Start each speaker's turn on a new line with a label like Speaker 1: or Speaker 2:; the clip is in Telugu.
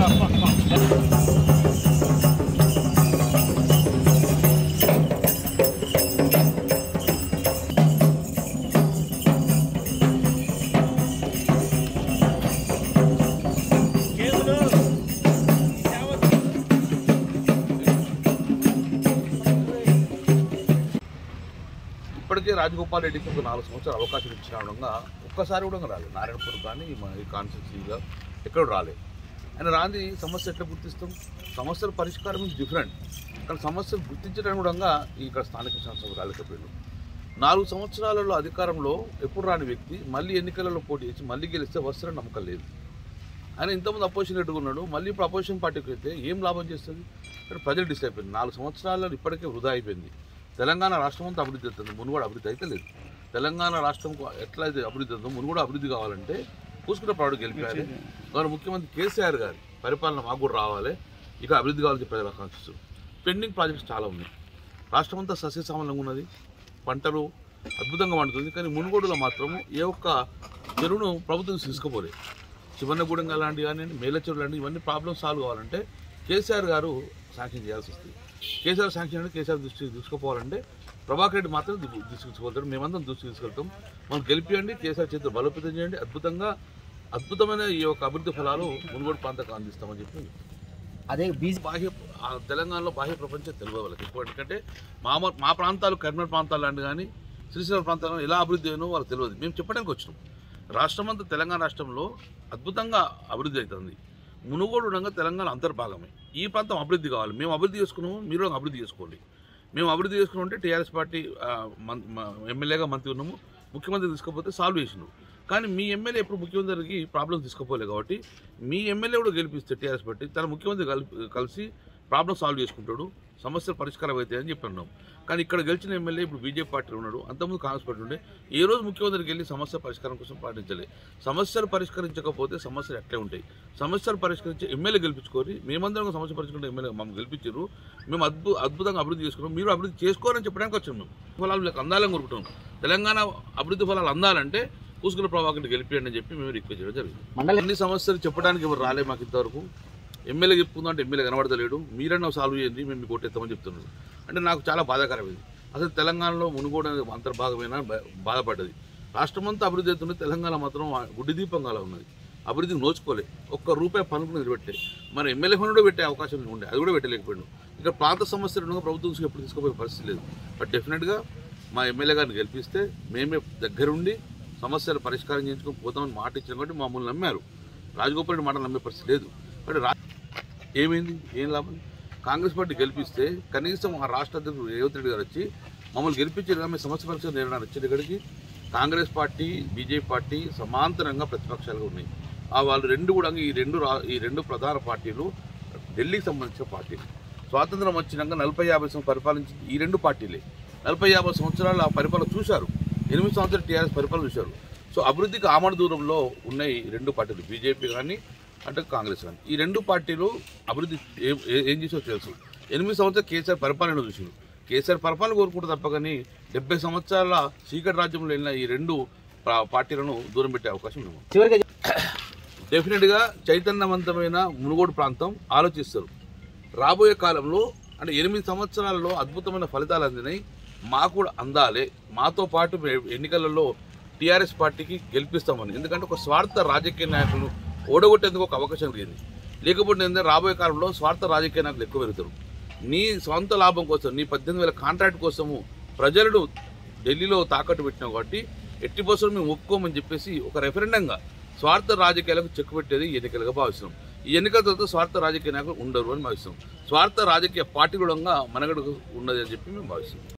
Speaker 1: ఇప్పటికే రాజగోపాల్ రెడ్డికి ఒక నాలుగు సంవత్సరాలు అవకాశం ఇచ్చిన ఉండగా ఒక్కసారి కూడా రాలేదు నారాయణపూర్ కానీ మన ఈ కాన్స్టిట్యూన్సీగా ఎక్కడ రాలేదు ఆయన రాంది సమస్య ఎట్లా గుర్తిస్తాం సమస్యల పరిష్కారం డిఫరెంట్ కానీ సమస్యలు గుర్తించడం కూడా ఈ ఇక్కడ స్థానిక సంస్థలు రాలేకపోయాడు నాలుగు సంవత్సరాలలో అధికారంలో ఎప్పుడు రాని వ్యక్తి మళ్ళీ ఎన్నికలలో పోటీ చేసి మళ్ళీ గెలిస్తే వస్తారని నమ్మకం లేదు ఆయన ఇంతకుముందు అపోజిషన్ రెడ్డిగా ఉన్నాడు మళ్ళీ ఇప్పుడు అపోజిషన్ పార్టీకి వెళ్తే ఏం లాభం చేస్తుంది ఇక్కడ ప్రజలు డిసైడ్ అయిపోయింది నాలుగు సంవత్సరాలలో ఇప్పటికే వృధా అయిపోయింది తెలంగాణ రాష్ట్రం అంతా అభివృద్ధి అవుతుంది మునుగోడు అభివృద్ధి అయితే లేదు తెలంగాణ రాష్ట్రం ఎట్లా అయితే అభివృద్ధి అవుతుందో మునుగోడు అభివృద్ధి కావాలంటే పూసుకున్న ప్రాడు గెలిపారు గౌరవ ముఖ్యమంత్రి కేసీఆర్ గారి పరిపాలన మాకు కూడా రావాలి ఇక అభివృద్ధి కావాలని ప్రజలు ఆకాంక్షిస్తారు పెండింగ్ ప్రాజెక్ట్స్ చాలా ఉన్నాయి రాష్ట్రం అంతా సస్యశ్యామలంగా ఉన్నది పంటలు అద్భుతంగా పండుతుంది కానీ మునుగోడులో మాత్రం ఏ ఒక్క చెరువును ప్రభుత్వం తీసుకుపోలేదు శివన్నగూడెం లాంటి కానీ మేలచెరువు లాంటి ఇవన్నీ ప్రాబ్లమ్స్ సాల్వ్ కావాలంటే కేసీఆర్ గారు శాంక్షన్ చేయాల్సి వస్తుంది కేసీఆర్ శాంక్షన్ అంటే కేసీఆర్ దృష్టికి తీసుకుపోవాలంటే ప్రభాకర్ రెడ్డి మాత్రం ది- దృష్టికి తీసుకెళ్తాడు మేమందరం దృష్టికి తీసుకెళ్తాం మనం గెలిపియండి కేసీఆర్ చేతితో బలోపేతం చేయండి అద్భుతంగా అద్భుతమైన ఈ యొక్క అభివృద్ధి ఫలాలు మునుగోడు ప్రాంతానికి అందిస్తామని చెప్పి
Speaker 2: అదే బీజీ
Speaker 1: బాహ్య ఆ తెలంగాణలో బాహ్య ప్రపంచం తెలియదు వాళ్ళకి ఎక్కువ ఎందుకంటే మా మ- మా ప్రాంతాలు కర్నూలు ప్రాంతాలు లాంటి కానీ శ్రీశైల ప్రాంతాలు ఎలా అభివృద్ధి అయినో వాళ్ళకి తెలియదు మేము చెప్పడానికి వచ్చినాం రాష్ట్రం అంతా తెలంగాణ రాష్ట్రంలో అద్భుతంగా అభివృద్ధి అవుతుంది మునుగోడు ఉండగా తెలంగాణ అంతర్భాగమే ఈ ప్రాంతం అభివృద్ధి కావాలి మేము అభివృద్ధి చేసుకున్నాము మీరు కూడా అభివృద్ధి చేసుకోండి మేము అభివృద్ధి చేసుకుని ఉంటే టీఆర్ఎస్ పార్టీ ఆ, మం- మ- ఎమ్మెల్యేగా మంత్రి ఉన్నాము ముఖ్యమంత్రి తీసుకోకపోతే సాల్వ్ చేసినారు కానీ మీ ఎమ్మెల్యే ఎప్పుడు ముఖ్యమంత్రికి ప్రాబ్లమ్స్ తీసుకోపోలే కాబట్టి మీ ఎమ్మెల్యే కూడా గెలిపిస్తే టీఆర్ఎస్ పార్టీ తన ముఖ్యమంత్రి కలిపి కలిసి ప్రాబ్లమ్ సాల్వ్ చేసుకుంటాడు సమస్యలు పరిష్కారం అవుతాయని చెప్పి అన్నాం కానీ ఇక్కడ గెలిచిన ఎమ్మెల్యే ఇప్పుడు బీజేపీ పార్టీలో ఉన్నాడు అంతకుముందు కాంగ్రెస్ పార్టీ ఉండే ఏ రోజు ముఖ్యమంత్రికి వెళ్ళి సమస్య పరిష్కారం కోసం పాటించలే సమస్యలు పరిష్కరించకపోతే సమస్యలు ఎట్లే ఉంటాయి సమస్యలు పరిష్కరించి ఎమ్మెల్యే గెలిపించుకొని మేమందరం ఒక సమస్య పరిష్కరించిన ఎమ్మెల్యే మమ్మల్ని గెలిపించారు మేము అద్భు అద్భుతంగా అభివృద్ధి చేసుకున్నాం మీరు అభివృద్ధి చేసుకోవాలని చెప్పడానికి వచ్చాం మేము ఫలాలు మీకు అందాలని కోరుకుంటున్నాం తెలంగాణ అభివృద్ధి ఫలాలు అందాలంటే పూసుకుల ప్రభాకర్ని గెలిపియండి అని చెప్పి మేము రిక్వెస్ట్ చేయడం జరిగింది
Speaker 2: మండలి
Speaker 1: అన్ని సమస్యలు చెప్పడానికి ఎవరు రాలే మాకు ఇంతవరకు ఎమ్మెల్యే చెప్పుకుందాం అంటే ఎమ్మెల్యే కనబడతలేడు మీరన్నా సాల్వ్ చేయండి మేము మీకు కొట్టేస్తామని చెప్తున్నారు అంటే నాకు చాలా బాధాకరమైంది అసలు తెలంగాణలో మునుగోడు అనేది అంతర్భాగమైన బా- బాధపడ్డది రాష్ట్రం అంతా అభివృద్ధి అవుతుంది తెలంగాణ మాత్రం ఆ గుడ్డి దీపంగా ఉన్నది అభివృద్ధికి నోచుకోలే ఒక్క రూపాయి పనులు నిలబెట్టే మన ఎమ్మెల్యే ఫండ్ కూడా పెట్టే అవకాశం ఉండే అది కూడా పెట్టలేకపోయాడు ఇక ప్రాంత సమస్యలు ఉండగా ప్రభుత్వం దృష్టికి ఎప్పుడు తీసుకుపోయే పరిస్థితి లేదు బట్ డెఫినెట్గా మా ఎమ్మెల్యే గారిని గెలిపిస్తే మేమే దగ్గరుండి సమస్యలు పరిష్కారం చేయించుకొని పోతామని మాట ఇచ్చాం కాబట్టి మమ్మల్ని నమ్మారు రాజగోపాల్ రెడ్డి మాట నమ్మే పరిస్థితి లేదు బట్ రా ఏమైంది ఏం లాభం కాంగ్రెస్ పార్టీ గెలిపిస్తే కనీసం ఆ రాష్ట్ర అధ్యక్షుడు రేవంత్ రెడ్డి గారు వచ్చి మమ్మల్ని గెలిపించారు కానీ మేము సమస్య పరిస్థితి నేరడానికి వచ్చేది ఇక్కడికి కాంగ్రెస్ పార్టీ బీజేపీ పార్టీ సమాంతరంగా ప్రతిపక్షాలుగా ఉన్నాయి ఆ వాళ్ళు రెండు కూడా ఈ రెండు రా ఈ రెండు ప్రధాన పార్టీలు ఢిల్లీకి సంబంధించిన పార్టీలు స్వాతంత్రం వచ్చినాక నలభై యాభై సంవత్సరాలు పరిపాలించి ఈ రెండు పార్టీలే నలభై యాభై సంవత్సరాలు ఆ పరిపాలన చూశారు ఎనిమిది సంవత్సరాలు టీఆర్ఎస్ పరిపాలన చూశారు సో అభివృద్ధికి ఆమడ దూరంలో ఉన్నాయి ఈ రెండు పార్టీలు బీజేపీ కానీ అంటే కాంగ్రెస్ కానీ ఈ రెండు పార్టీలు అభివృద్ధి ఏం ఏ- ఏం చేసో తెలుసు ఎనిమిది సంవత్సరాలు కేసీఆర్ పరిపాలన చూసారు కేసీఆర్ పరిపాలన కోరుకుంటే తప్ప కానీ డెబ్బై సంవత్సరాల చీకటి రాజ్యంలో వెళ్ళిన ఈ రెండు పా- పార్టీలను దూరం పెట్టే అవకాశం ఉంది
Speaker 2: చివరిగా
Speaker 1: డెఫినెట్గా చైతన్యవంతమైన మునుగోడు ప్రాంతం ఆలోచిస్తారు రాబోయే కాలంలో అంటే ఎనిమిది సంవత్సరాలలో అద్భుతమైన ఫలితాలు అందినాయి మాకు కూడా అందాలి మాతో పాటు మే- ఎన్నికలలో టీఆర్ఎస్ పార్టీకి గెలిపిస్తామని ఎందుకంటే ఒక స్వార్థ రాజకీయ నాయకులను ఓడగొట్టేందుకు ఒక అవకాశం లేదు లేకపోతే ఏంటంటే రాబోయే కాలంలో స్వార్థ రాజకీయ నాయకులు ఎక్కువ పెరుగుతారు నీ సొంత లాభం కోసం నీ పద్దెనిమిది వేల కాంట్రాక్ట్ కోసము ప్రజలను ఢిల్లీలో తాకట్టు పెట్టినావు కాబట్టి ఎట్టి బస్సులు మేము ఒప్పుకోమని చెప్పేసి ఒక రెఫరెండంగా స్వార్థ రాజకీయాలకు చెక్ పెట్టేది ఈ ఎన్నికలుగా భావిస్తున్నాం ఈ ఎన్నికల తర్వాత స్వార్థ రాజకీయ నాయకులు ఉండరు అని భావిస్తున్నాం స్వార్థ రాజకీయ పార్టీ కూడా మనగడకు ఉన్నది అని చెప్పి మేము భావిస్తున్నాం